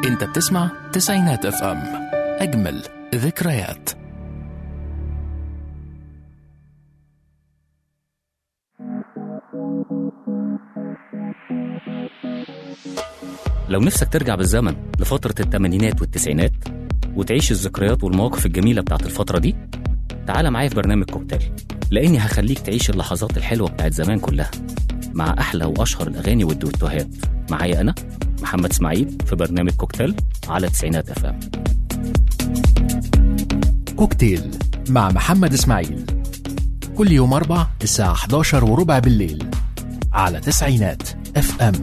انت بتسمع تسعينات اف ام اجمل ذكريات لو نفسك ترجع بالزمن لفترة الثمانينات والتسعينات وتعيش الذكريات والمواقف الجميلة بتاعت الفترة دي تعال معايا في برنامج كوكتيل لأني هخليك تعيش اللحظات الحلوة بتاعت زمان كلها مع أحلى وأشهر الأغاني والدويتوهات معايا أنا محمد إسماعيل في برنامج كوكتيل على تسعينات أف أم كوكتيل مع محمد اسماعيل كل يوم اربع الساعة 11 وربع بالليل على تسعينات اف ام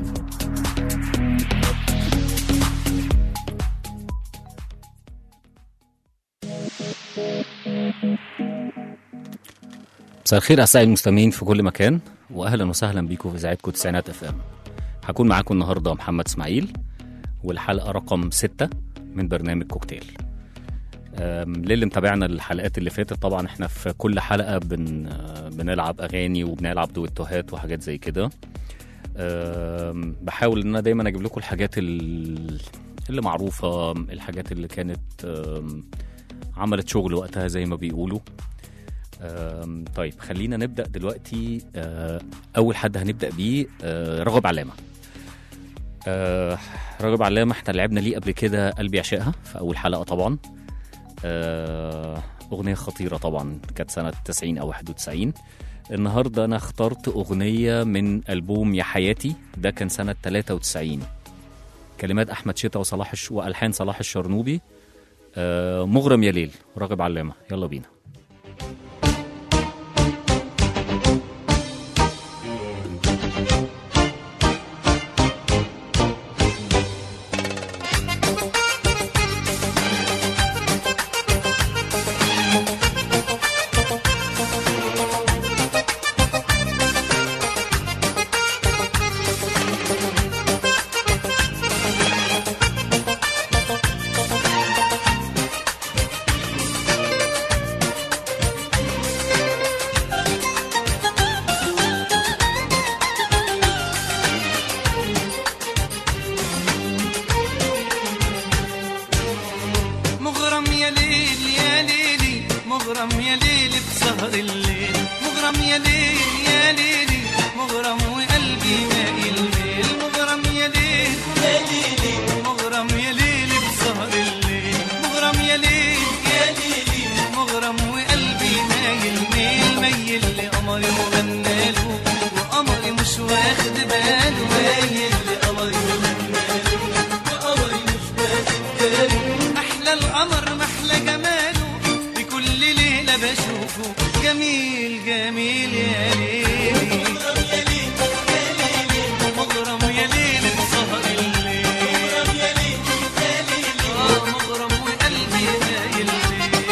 مساء الخير أعزائي المستمعين في كل مكان وأهلا وسهلا بيكم في إذاعتكم تسعينات أف أم هكون معاكم النهاردة محمد إسماعيل والحلقة رقم ستة من برنامج كوكتيل أم، للي متابعنا الحلقات اللي فاتت طبعا احنا في كل حلقة بن بنلعب أغاني وبنلعب دويتوهات وحاجات زي كده أم، بحاول ان انا دايما اجيب لكم الحاجات ال- اللي معروفة الحاجات اللي كانت أم، عملت شغل وقتها زي ما بيقولوا أم، طيب خلينا نبدا دلوقتي أه، اول حد هنبدا بيه أه، رغب علامه أه، رغب علامه احنا لعبنا ليه قبل كده قلبي يعشقها في اول حلقه طبعا أه، اغنيه خطيره طبعا كانت سنه 90 او 91 النهارده انا اخترت اغنيه من البوم يا حياتي ده كان سنه 93 كلمات احمد شتا وصلاح الش... والحان صلاح الشرنوبي أه، مغرم يا ليل راغب علامه يلا بينا مغرم يا ليل يا ليلي مغرم يا ليل بسهر الليل مغرم يا ليل يا ليلي مغرم وقلبي مايل ميل مغرم يا ليل يا ليلي مغرم يا ليل بسهر الليل مغرم يا ليل يا ليلي مغرم وقلبي مايل ميل ميل لقمري وغناله وقمري مش واخد باله مايل لقمري وغناله وقمري مش واخد باله احلى القمر محلى جماله بكل ليله بشوفه جميل جميل يا ليلي مغرم يا ليل بسهر الليل آه، مغرم وقلبي مايل ليل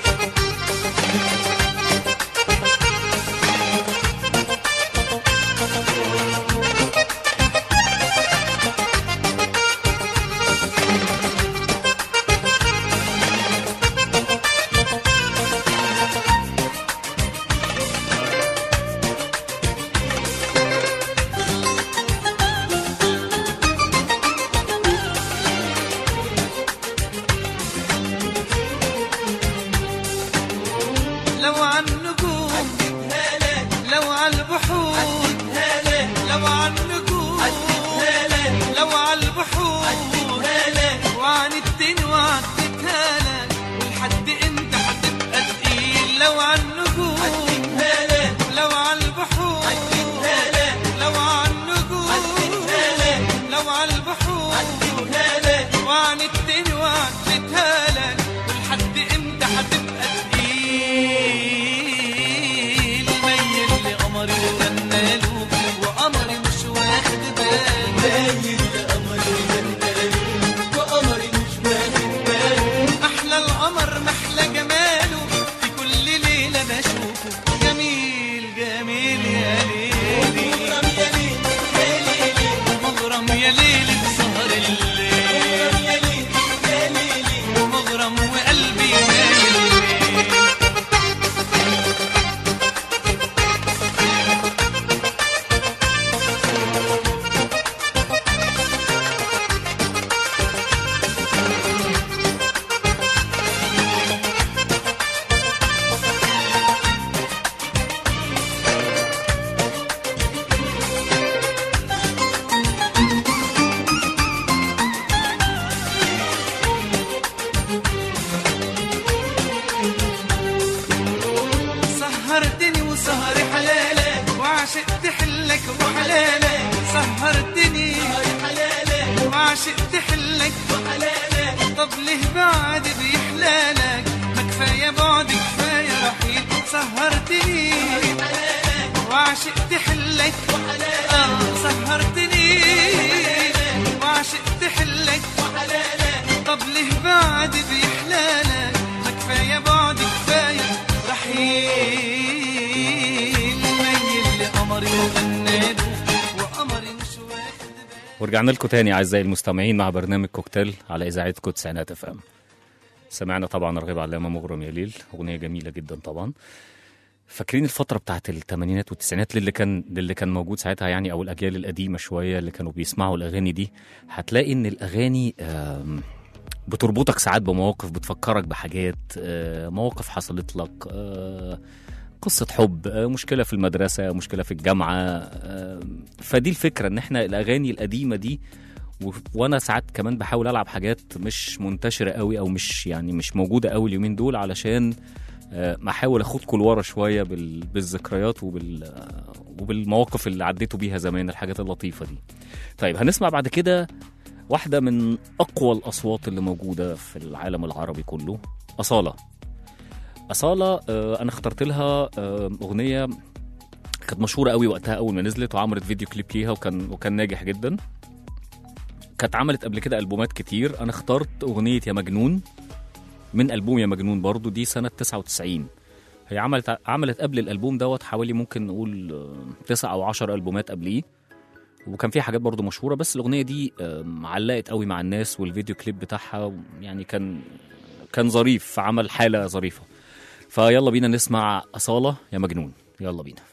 لو عن نجوم لو عن البحور لو عن نجوم لو عن البحور وعن الدين وعدتها لك ولحد امتى هتبقى تقيل لو عن نجوم لو عن البحور لو عن نجوم لو عن البحور وعن الدين وعدتها لك ولحد امتى هتبقى تقيل ميل لقمري وغناله وقمري مش واخد باله ميل لقمري وغناله وقمري مش واخد باله احلى القمر محلى جماله في كل ليله بشوفه جميل جميل يا ليلي مغرم يا ليل يا ليلي مغرم يا ليل بسهر الليل يا ليل يا ليلي مغرم وقلبي مايل ليل وعاشق تحلك وحلالك طب ليه بعد بيحلالك ما كفايه بعد كفايه رحيل سهرتني وعاشق تحلك اه سهرتني وعاشق تحلك طب ليه بعد بيحلالك ما كفايه بعد كفايه رحيل ميل لقمري وغناده وقمري مش واخد باله ورجعنا لكم تاني اعزائي المستمعين مع برنامج كوكتيل على اذاعتكم تسعينات اف ام سمعنا طبعا رغيب علامه مغرم يا ليل اغنيه جميله جدا طبعا فاكرين الفتره بتاعت الثمانينات والتسعينات للي كان للي كان موجود ساعتها يعني او الاجيال القديمه شويه اللي كانوا بيسمعوا الاغاني دي هتلاقي ان الاغاني آم، بتربطك ساعات بمواقف بتفكرك بحاجات آه، مواقف حصلت لك آه، قصة حب آه، مشكلة في المدرسة مشكلة في الجامعة آه، فدي الفكرة ان احنا الاغاني القديمة دي و- وانا ساعات كمان بحاول العب حاجات مش منتشرة قوي او مش يعني مش موجودة قوي اليومين دول علشان آه، احاول اخدكم لورا شوية بال- بالذكريات وبال آه، وبالمواقف اللي عديتوا بيها زمان الحاجات اللطيفة دي طيب هنسمع بعد كده واحدة من أقوى الأصوات اللي موجودة في العالم العربي كله أصالة أصالة آه، أنا اخترت لها آه، أغنية كانت مشهورة قوي وقتها أول ما نزلت وعملت فيديو كليب ليها وكان وكان ناجح جدا كانت عملت قبل كده ألبومات كتير أنا اخترت أغنية يا مجنون من ألبوم يا مجنون برضو دي سنة 99 هي عملت عملت قبل الألبوم دوت حوالي ممكن نقول آه، تسع أو عشر ألبومات قبليه وكان فيها حاجات برضو مشهورة بس الأغنية دي آم، علقت قوي مع الناس والفيديو كليب بتاعها يعني كان كان ظريف عمل حالة ظريفة فيلا بينا نسمع أصالة يا مجنون يلا بينا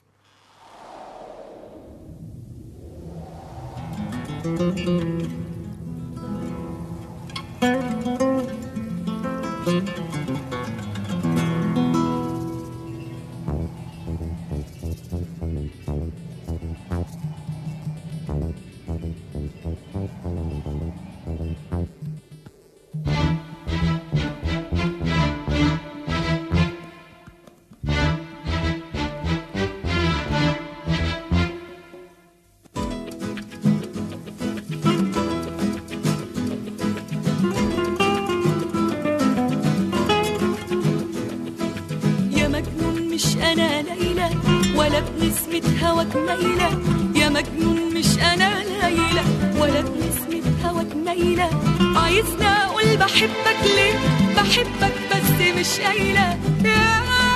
يا مجنون مش انا ليلى ولا بنسمة هواك ميلة يا مجنون مش انا ليلى ولا بنسمة هواك ميلة عايزني اقول بحبك ليه بحبك بس مش قايلة يا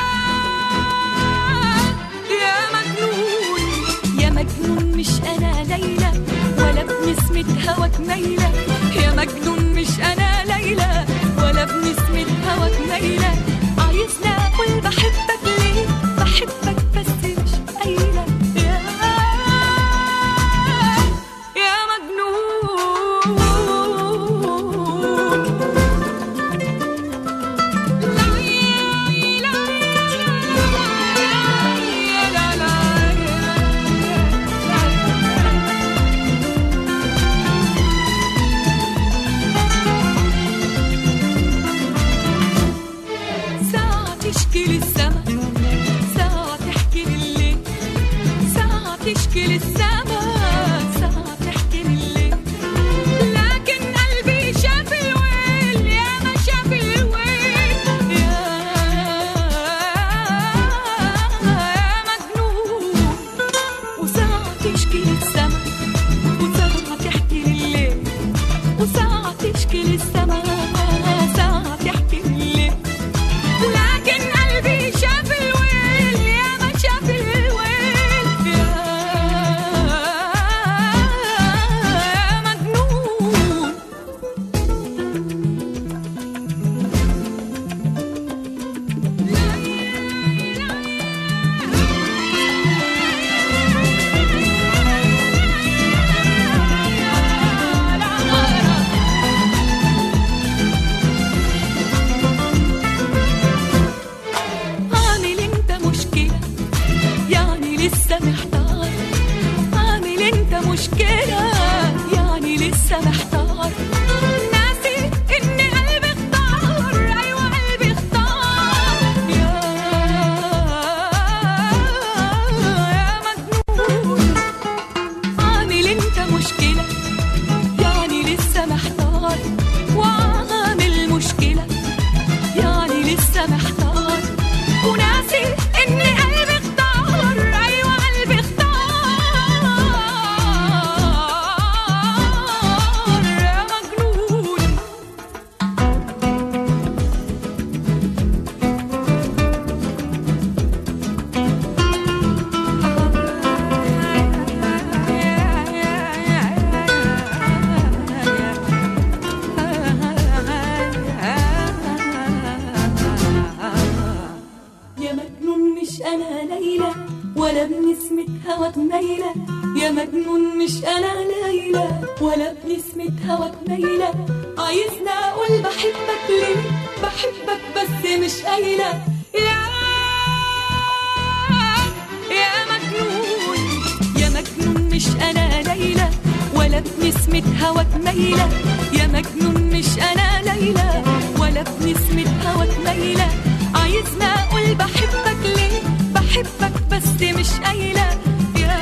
يا مجنون يا مجنون مش انا ليلى ولا بنسمة هواك ميلة يا مجنون مش انا ليلى ولا بنسمة هواك ميلة عايزني اقول بحبك ليه بحبك بس مش قايلة يا يا مجنون ساعة تشكي للسما ساعة تحكي لليل ساعة تشكي للسما ساعة تحكي لليل لكن قلبي شاف الويل يا ما شاف الويل يا يا مجنون وساعة تشكي للسما وساعة تحكي لليل وساعة تشكي للسما ساعة تحكي لليل لكن قلبي شاف الويل يا ما شاف الويل يا يا مجنون عامل انت مشكلة يعني لسه محتار عامل انت مشكلة يعني لسه محتار ناسي ان قلبي اختار ايوه قلبي اختار يا يا مجنون عامل انت مشكلة يعني لسه هواك مايلة يا مجنون مش أنا ليلى ولا بنسمة هواك مايلة عايزنا أقول بحبك ليه بحبك بس مش قايلة يا يا مجنون يا مجنون مش أنا ليلى ولا بنسمة هواك مايلة يا مجنون مش أنا ليلى ولا بنسمة هواك مايلة عايزنا أقول بحبك ليه بحبك بس مش قايلة يا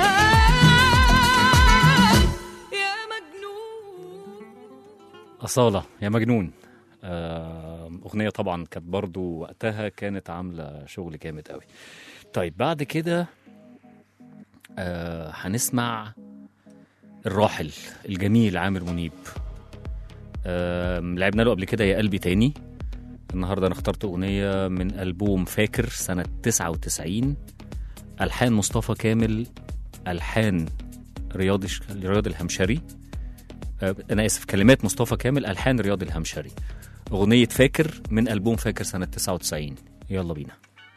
يا مجنون أصالة يا مجنون آه، أغنية طبعا كانت برضو وقتها كانت عاملة شغل جامد قوي طيب بعد كده آه، هنسمع الراحل الجميل عامر منيب آه، لعبنا له قبل كده يا قلبي تاني النهارده انا اخترت اغنيه من البوم فاكر سنه 99 الحان مصطفى كامل الحان رياض الش- رياض الهمشري آه، انا اسف كلمات مصطفى كامل الحان رياض الهمشري اغنيه فاكر من البوم فاكر سنه 99 يلا بينا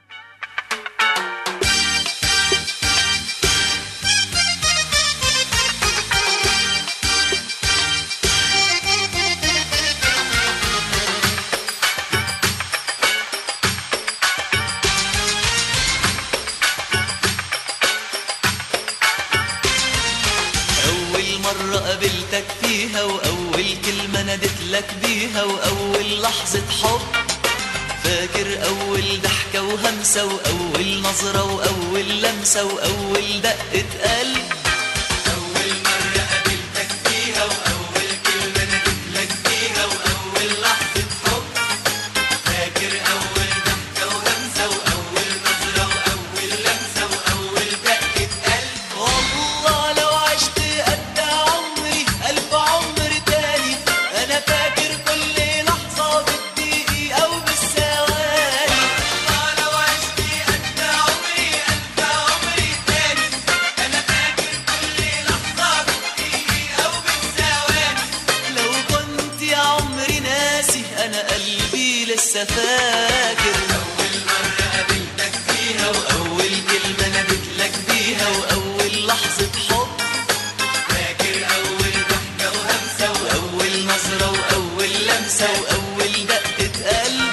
أول مرة قابلتك فيها وأول كلمة نادت لك بيها وأول لحظة حب فاكر أول ضحكة وهمسة وأول نظرة وأول لمسة وأول دقة قلب أول مرة قابلتك فيها وأول كلمة نادت لك بيها وأول لحظة حب فاكر أول ضحكة وهمسة وأول نظرة وأول لمسة وأول دقة قلب والله لو عشت قد عمري ألف عمر تاني أنا فاكر كل لحظة بالدقيقة أو بالثواني والله لو عشت قد عمري ألف عمر تاني أنا فاكر كل لحظة بالدقيقة أو بالثواني لو كنت يا عمري ناسي أنا قلبي لسه فاكر أول مرة قابلتك فيها وأول كلمة نادت لك بيها وأول لحظة حب فاكر أول ضحكة وهمسة وأول نظرة وأول لمسة وأول دقة قلب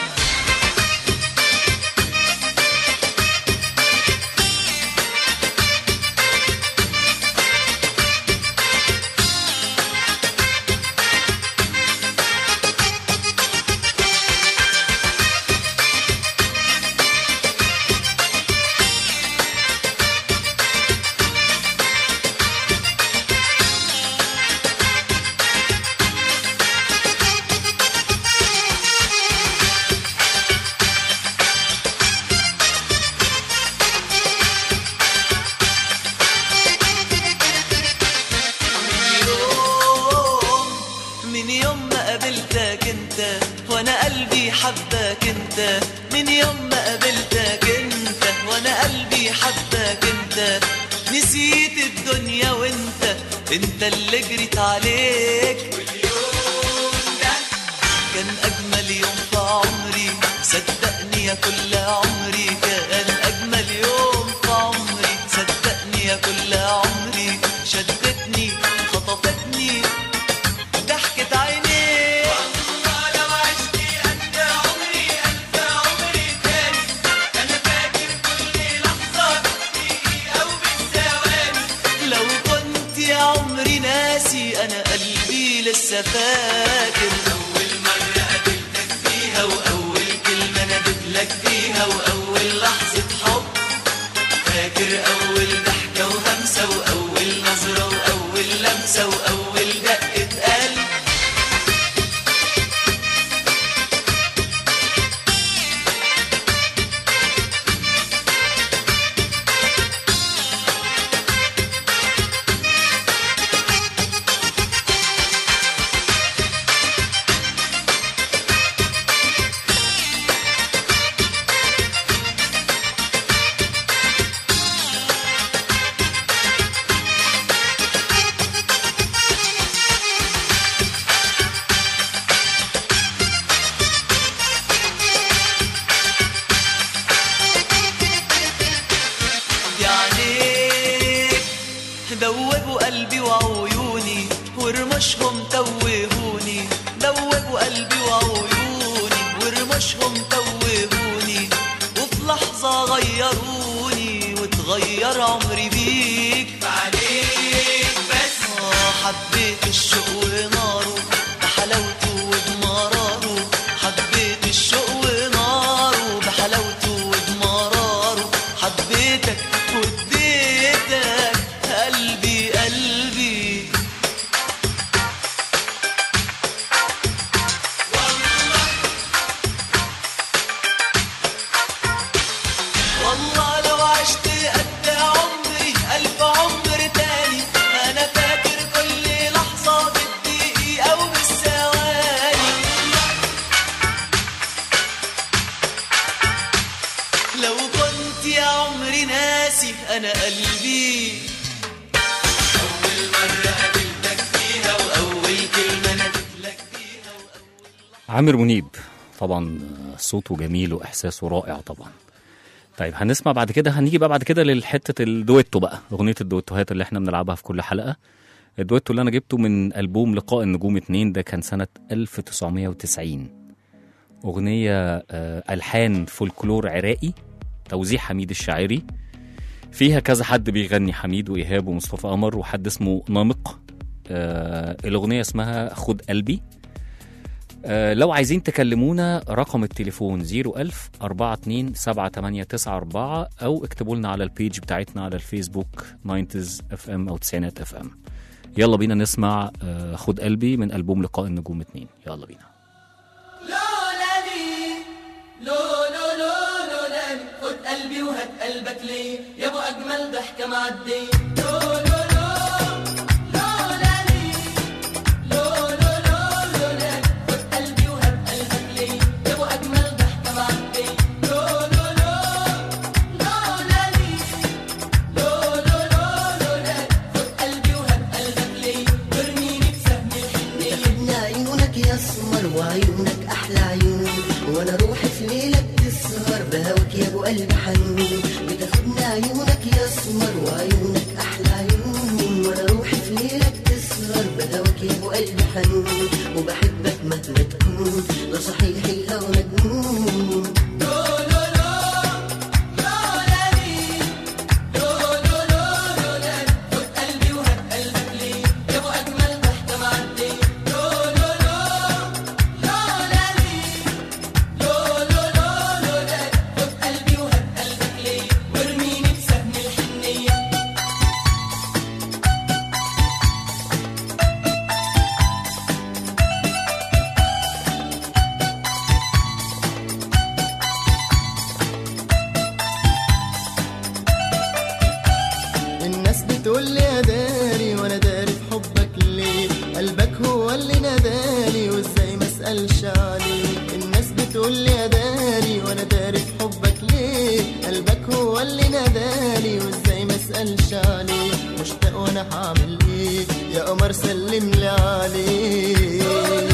يوم من يوم ما قابلتك انت وانا قلبي حبك انت من يوم ما قابلتك انت وانا قلبي حبك انت نسيت الدنيا وانت انت اللي جريت عليك واليوم ده كان اجمل يوم في عمري صدقني يا كل عمري كان اجمل يوم في عمري صدقني يا كل عمري شدتني خطفتني ضحكت عينيك والله لو عشت قد عمري ألف عمري تاني أنا فاكر كل لحظة دقيقة وبالثواني لو كنت يا عمري ناسي أنا قلبي لسه فاكر أول مرة قابلتك فيها وأول كلمة نادت لك بيها وأول لحظة حب فاكر أول ضحكة وهمسة وأول نظرة وأول لمسة وأول دقة قلب وعيوني ورمشهم توهوني دوبوا قلبي وعيوني ورمشهم توهوني وفي لحظة غيروني وتغير عمري بيك عليك بس آه حبيت الشوق وناره بحلاوته وبمراره حبيت الشوق وناره بحلاوته وبمراره حبيتك واديتك قلبي قلبي والله لو عشت قد عمري ألف عمر تاني أنا فاكر كل لحظة بالدقيقة وبالثواني لو كنت يا عمري ناسي أنا قلبي أول مرة قابلتك فيها وأول كلمة ناديتلك فيها عامر منيب طبعا صوته جميل واحساسه رائع طبعا طيب هنسمع بعد كده هنيجي بقى بعد كده للحته الدويتو بقى اغنيه الدويتوهات اللي احنا بنلعبها في كل حلقه الدويتو اللي انا جبته من البوم لقاء النجوم اتنين ده كان سنه 1990 اغنيه آه، الحان فولكلور عراقي توزيع حميد الشاعري فيها كذا حد بيغني حميد وايهاب ومصطفى قمر وحد اسمه نامق آه الاغنيه اسمها خد قلبي آه، لو عايزين تكلمونا رقم التليفون 01000 42 7894 أو اكتبوا لنا على البيج بتاعتنا على الفيسبوك 90s اف ام أو تسعينات اف ام يلا بينا نسمع آه، خد قلبي من ألبوم لقاء النجوم اتنين يلا بينا لولا لي لو لو لو لولا لي خد قلبي وهات قلبك لي يا ابو اجمل ضحكه معدي لو لو لو لولا لي لو لو لو لولا لي خد قلبي وهات قلبك لي يا ابو اجمل ضحكه معدي لو لو لو لولا لي لو لو لو لولا لي خد قلبي وهات قلبك لي وارميني بسهم الحنيه خدنا عيونك يا اسمر وعيونك احلى عيون وانا روحي في ليلك تسهر بهواك يا ابو قلب حنون بتاخدنا عيونك يا اسمر وعيونك احلى عيون وانا روحي في ليلك تسهر بهواك يا ابو قلب حنون وبحبك مهما تكون لا صحيح الهوى مجنون الناس بتقول لي يا داري وانا داري في حبك ليه قلبك هو اللي نادالي وازاي ما اسالش عليه الناس بتقول لي يا داري وانا داري في حبك ليه قلبك هو اللي نادالي وازاي ما اسالش عليه مشتاق وانا هعمل ايه يا قمر سلم لي عليه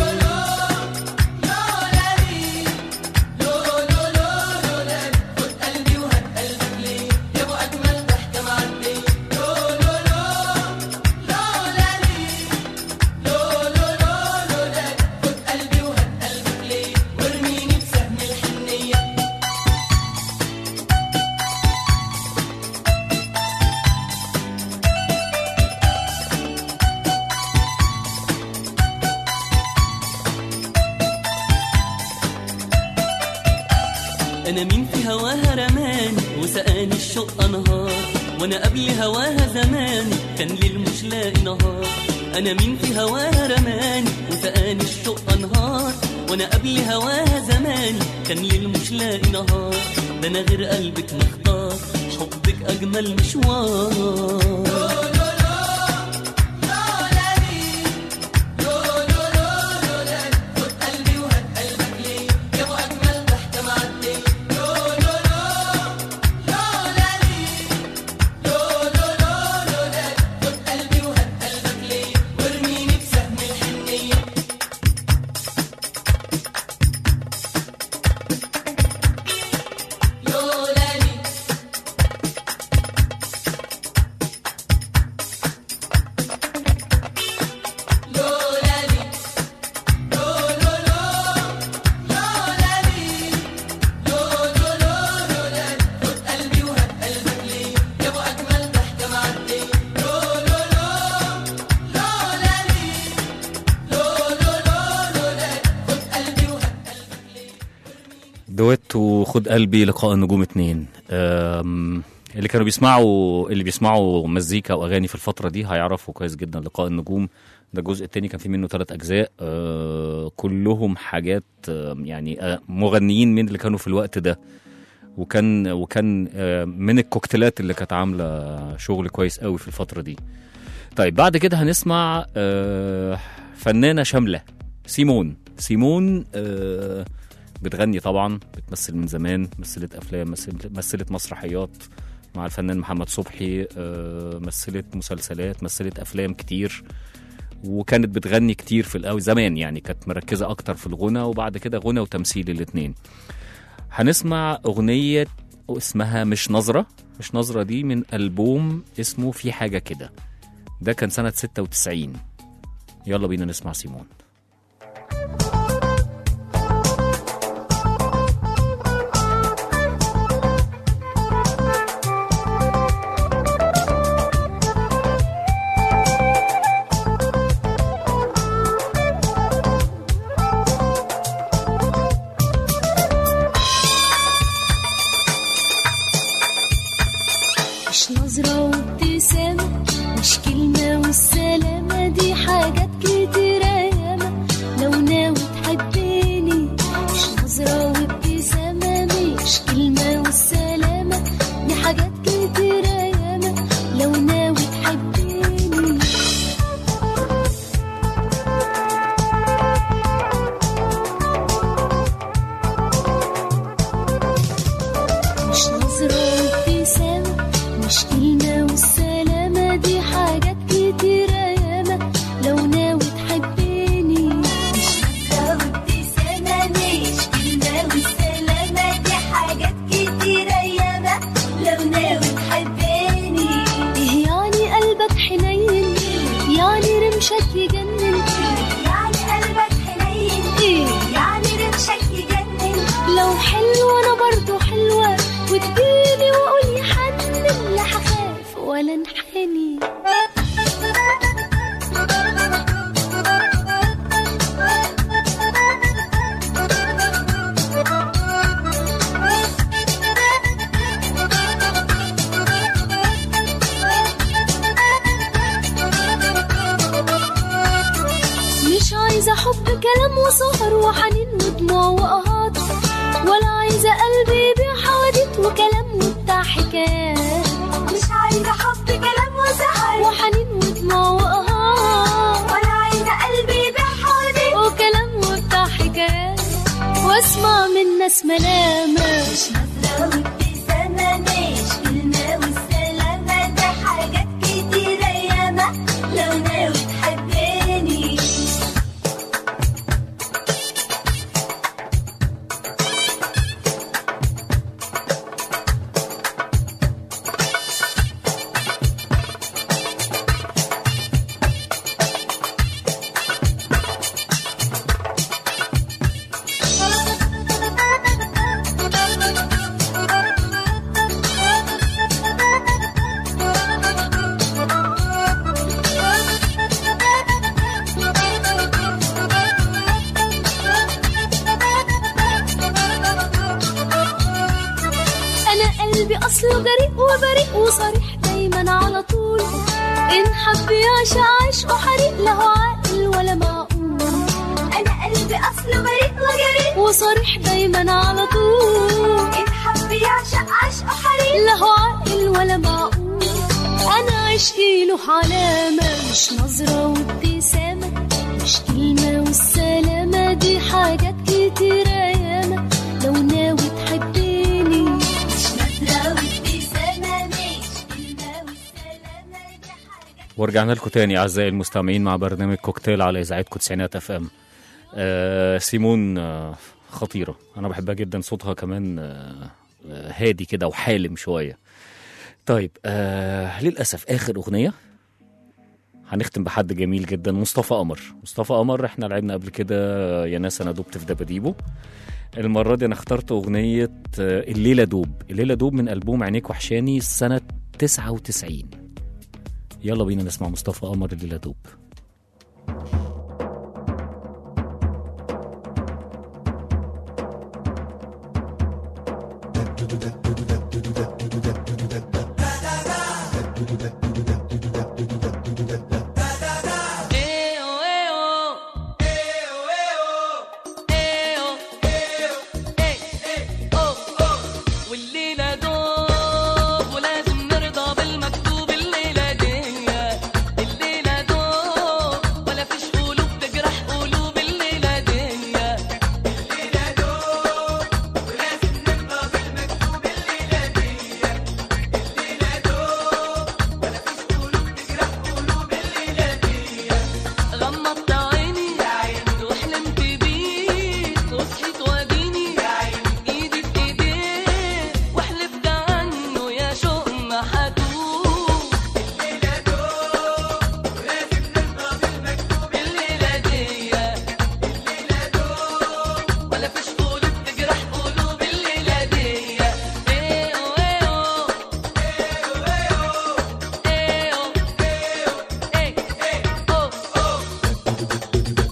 انا مين في هواها رماني وسقاني الشوق انهار وانا قبل هواها زمان كان ليل مش لاقي نهار انا مين في هواها رماني وسقاني الشوق انهار وانا قبل هواها زمان كان ليل مش لاقي نهار ده انا غير قلبك مختار حبك اجمل مشوار خد قلبي لقاء النجوم اتنين أم، اللي كانوا بيسمعوا اللي بيسمعوا مزيكا واغاني في الفتره دي هيعرفوا كويس جدا لقاء النجوم ده الجزء التاني كان فيه منه ثلاث اجزاء أه كلهم حاجات أه يعني أه مغنيين من اللي كانوا في الوقت ده وكان وكان أه من الكوكتيلات اللي كانت عامله شغل كويس قوي في الفتره دي طيب بعد كده هنسمع أه فنانه شامله سيمون سيمون أه بتغني طبعا بتمثل من زمان مثلت افلام مثلت, مثلت مسرحيات مع الفنان محمد صبحي آه، مثلت مسلسلات مثلت افلام كتير وكانت بتغني كتير في الاول زمان يعني كانت مركزه اكتر في الغنى وبعد كده غنى وتمثيل الاثنين هنسمع اغنيه اسمها مش نظره مش نظره دي من البوم اسمه في حاجه كده ده كان سنه 96 يلا بينا نسمع سيمون مش نظرة وابتسامة مش كلمة والسلامة دي حاجات كتيرة ياما لو ناوي تحبني مش نظرة وابتسامة مش كلمة والسلامة دي حاجات كتيرة ياما لو ناوي تحبني مش نظرة وابتسامة مش كلمة والسلامة دي حاجات كتيرة ياما لو ناوي تحبني مش نظرة وابتسامة مش كلمة والسلامة دي حاجات كتيرة ياما لو ناوي تحبني ايه يعني قلبك حنين يعني رمشك يجنن يعني قلبك حنين ايه يعني رمشك يجنن لو حلوة انا برضو حلوة وتجيلي واقول يحنن لا هخاف ولا انحني مش عايزة حب كلام وسهر وحنين ودموع وقهات ولا عايزة قلبي يبيع حواديت وكلام وبتاع حكايات مش عايزة حب كلام وسهر وحنين ودموع وقهات ولا عايزة قلبي يبيع حواديت وكلام وبتاع حكايات واسمع من ناس ملامة مش نظرة وابتسامة مش كلمة والسلامة ده حاجات كتيرة ياما لو ناوي تحبني انا قلبي اصله جريء وبريء وصريح دايما على طول ان حب يعشق عشقه حريق له عاقل ولا معقول انا قلبي اصله بريء وجريء وصريح دايما على طول ان حب يعشق عشقه حريق له عاقل ولا معقول انا عشقي له علامه مش نظره وابتسامه مش كلمه والسلامه دي حاجات كتيره ياما لو ناوي تحبني مش نظره وابتسامه مش كلمه والسلامه دي حاجات ورجعنا لكم تاني اعزائي المستمعين مع برنامج كوكتيل على اذاعتكم تسعينات اف ام آه سيمون آه خطيره انا بحبها جدا صوتها كمان آه آه، هادي كده وحالم شويه طيب آه للاسف اخر اغنيه هنختم بحد جميل جدا مصطفى قمر مصطفى قمر احنا لعبنا قبل كده يا ناس انا دبت في دباديبو المره دي انا اخترت اغنيه آه، الليله دوب الليله دوب من البوم عينيك وحشاني سنه 99 يلا بينا نسمع مصطفى قمر الليله دوب والليلة دوب ولازم نرضى بالمكتوب الليلة دي الليلة دوب ولا فيش قلوب تجرح قلوب الليلة دي الليلة دوب ولازم نرضى بالمكتوب الليلة دي الليلة دوب ولا فيش قلوب تجرح قلوب الليلة دي غمضت عيني وحلمت بيك وصحيت واديني ايدي في ايديك وحلفت عنه يا شوق ما حدوب الليلة دوب ولازم نرضى بالمكتوب الليلة دي الليلة دوب ولا فيش قلوب تجرح قلوب الليلة دي ايه ايه ايه ايه ايه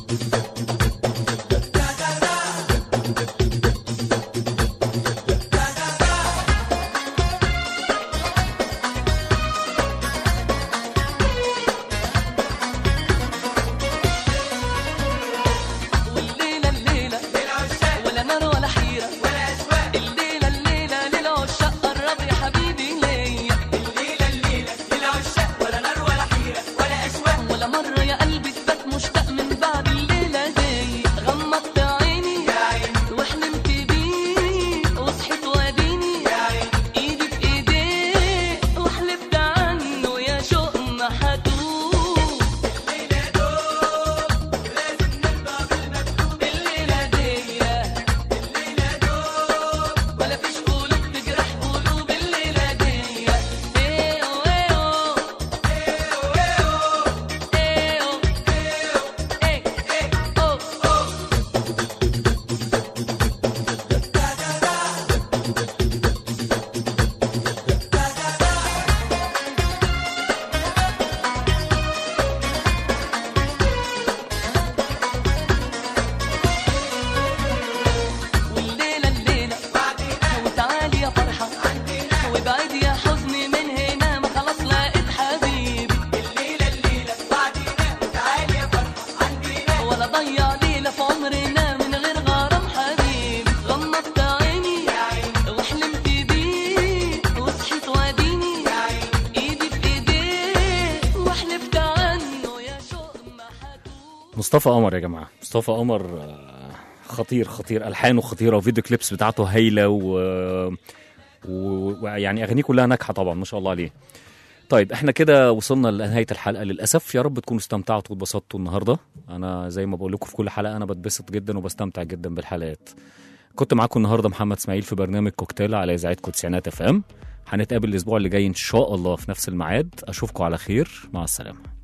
والليلة الليلة ولا نار ولا حيرة ولا أشواق الليلة الليلة للعشاق قرب يا حبيبي ليا الليلة الليلة للعشاق ولا نار ولا حيرة ولا أشواق ولا مرة يا قلبي تبات مشتاق من بعد الليلة دي غمضت عيني وحلمت بيك وصحيت واديني ايدي في ايديك وحلفت عنه يا شوق ما حدوب الليلة دوب ولازم نرضى بالمكتوب الليلة دي الليلة دوب ولا فيش قلوب تجرح قلوب الليلة دي ايه ايه ايه ايه ايه والليلة الليلة وتعالي يا فرحة وابعد يا حزني من هنا ما خلاص لقيت حبيبي الليلة الليلة بعدينا وتعالي يا فرحة عندنا ولا ضيع ليلة في عمرنا من غير غرام حبيبي غمضت عيني وحلمت بيك وصحيت واديني ايدي في ايديك وحلفت عنه يا شوق ما حدوب مصطفى قمر يا جماعه مصطفى قمر آه، خطير خطير الحانه خطيره وفيديو كليبس بتاعته هايله و و- ويعني اغانيه كلها ناجحه طبعا ما شاء الله عليه طيب احنا كده وصلنا لنهايه الحلقه للاسف يا رب تكونوا استمتعتوا واتبسطتوا النهارده انا زي ما بقول لكم في كل حلقه انا بتبسط جدا وبستمتع جدا بالحلقات كنت معاكم النهارده محمد اسماعيل في برنامج كوكتيل على اذاعتكم تسعينات اف ام هنتقابل الاسبوع اللي جاي ان شاء الله في نفس الميعاد اشوفكم على خير مع السلامه